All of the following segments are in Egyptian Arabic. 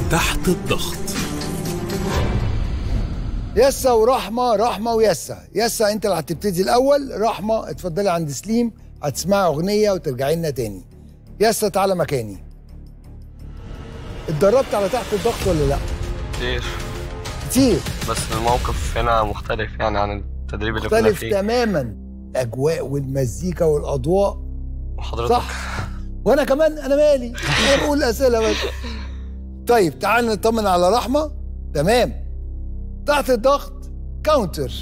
تحت الضغط يسا ورحمة رحمة ويسا يسا انت اللي هتبتدي الأول رحمة اتفضلي عند سليم هتسمعي أغنية وترجعي لنا تاني يسا تعالى مكاني اتدربت على تحت الضغط ولا لا؟ كتير كتير بس الموقف هنا مختلف يعني عن التدريب اللي كنا مختلف فيه تماما الأجواء والمزيكا والأضواء وحضرتك صح وانا كمان انا مالي انا بقول اسئله بس طيب تعال نطمن على رحمه تمام تحت الضغط كاونتر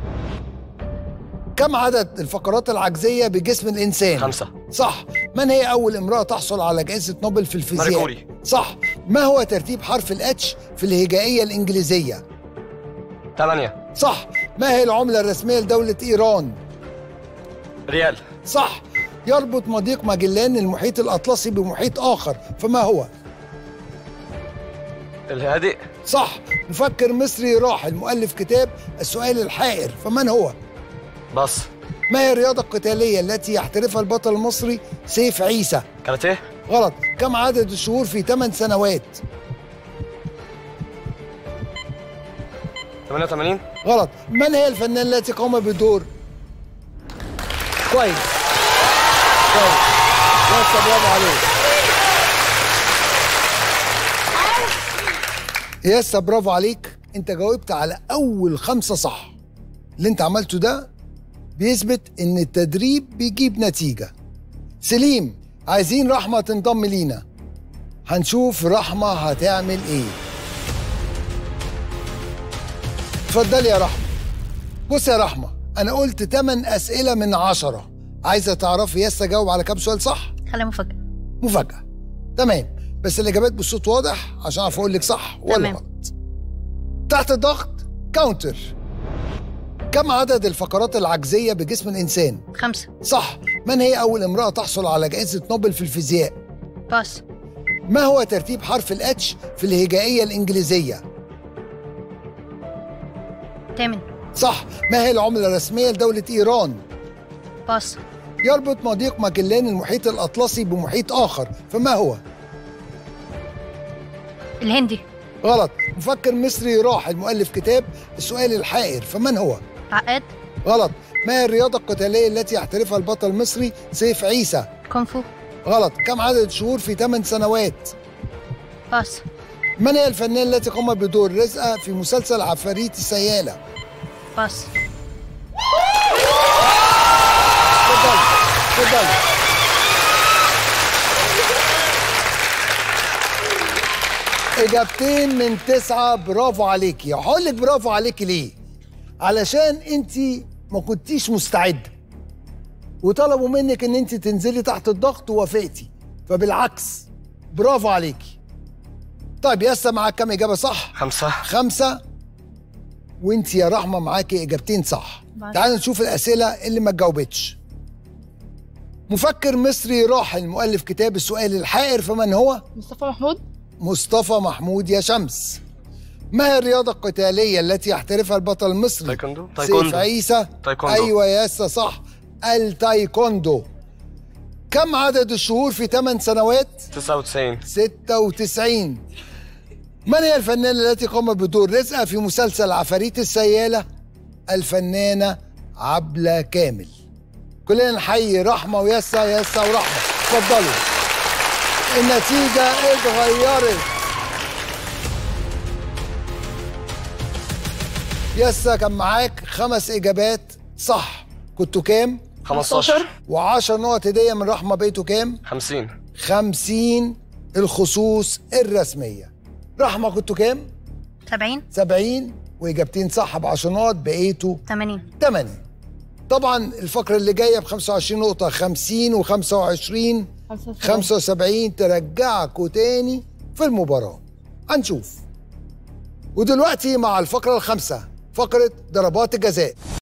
كم عدد الفقرات العجزيه بجسم الانسان خمسة صح من هي اول امراه تحصل على جائزه نوبل في الفيزياء ماري كوري. صح ما هو ترتيب حرف الاتش في الهجائيه الانجليزيه ثمانية صح ما هي العمله الرسميه لدوله ايران ريال صح يربط مضيق ماجلان المحيط الأطلسي بمحيط آخر فما هو؟ الهادئ صح مفكر مصري راحل مؤلف كتاب السؤال الحائر فمن هو؟ بص ما هي الرياضة القتالية التي يحترفها البطل المصري سيف عيسى؟ كاراتيه غلط كم عدد الشهور في 8 سنوات؟ 88 غلط من هي الفنانة التي قام بدور؟ كويس كويس بس برافو عليك ياسا برافو عليك انت جاوبت على اول خمسه صح اللي انت عملته ده بيثبت ان التدريب بيجيب نتيجه سليم عايزين رحمه تنضم لينا هنشوف رحمه هتعمل ايه اتفضلي يا رحمه بص يا رحمه انا قلت 8 اسئله من عشرة عايزه تعرفي ياسا جاوب على كام سؤال صح خليها مفاجأة مفاجأة تمام بس الإجابات بالصوت واضح عشان أعرف أقول لك صح ولا تمام. غلط تحت الضغط كاونتر كم عدد الفقرات العجزية بجسم الإنسان؟ خمسة صح من هي أول امرأة تحصل على جائزة نوبل في الفيزياء؟ باس ما هو ترتيب حرف الاتش في الهجائية الإنجليزية؟ تامن صح ما هي العملة الرسمية لدولة إيران؟ باس يربط مضيق ماجلان المحيط الأطلسي بمحيط آخر فما هو؟ الهندي غلط مفكر مصري راحل مؤلف كتاب السؤال الحائر فمن هو؟ عقاد غلط ما هي الرياضة القتالية التي يحترفها البطل المصري سيف عيسى؟ كونفو غلط كم عدد الشهور في 8 سنوات؟ باس من هي الفنانة التي قامت بدور رزقة في مسلسل عفاريت السيالة؟ باس اتفضل اتفضل إجابتين من تسعة برافو عليكي هقول لك برافو عليكي ليه؟ علشان أنت ما كنتيش مستعدة وطلبوا منك إن أنت تنزلي تحت الضغط ووافقتي فبالعكس برافو عليكي طيب ياسا معاك كام إجابة صح؟ خمسة خمسة وانت يا رحمة معاكي إجابتين صح بعد. تعالوا نشوف الأسئلة اللي ما تجاوبتش مفكر مصري راحل مؤلف كتاب السؤال الحائر فمن هو؟ مصطفى محمود مصطفى محمود يا شمس ما هي الرياضة القتالية التي يحترفها البطل المصري؟ تايكوندو سيف تايكوندو عيسى تايكوندو. أيوة ياسا صح التايكوندو كم عدد الشهور في 8 سنوات؟ 99 96 من هي الفنانة التي قامت بدور رزقة في مسلسل عفاريت السيالة؟ الفنانة عبلة كامل كلنا نحيي رحمة ويسا يسا ورحمة اتفضلوا النتيجة اتغيرت يسا كان معاك خمس إجابات صح كنتوا كام؟ 15 و10 نقط هدية من رحمة بقيتوا كام؟ 50 50 الخصوص الرسمية رحمة كنتوا كام؟ سبعين 70 وإجابتين صح ب 10 نقط بقيتوا تمانين 80 طبعا الفقرة اللي جاية ب 25 نقطة 50 و25 75 ترجعكوا تاني في المباراة هنشوف ودلوقتي مع الفقرة الخامسة فقرة ضربات الجزاء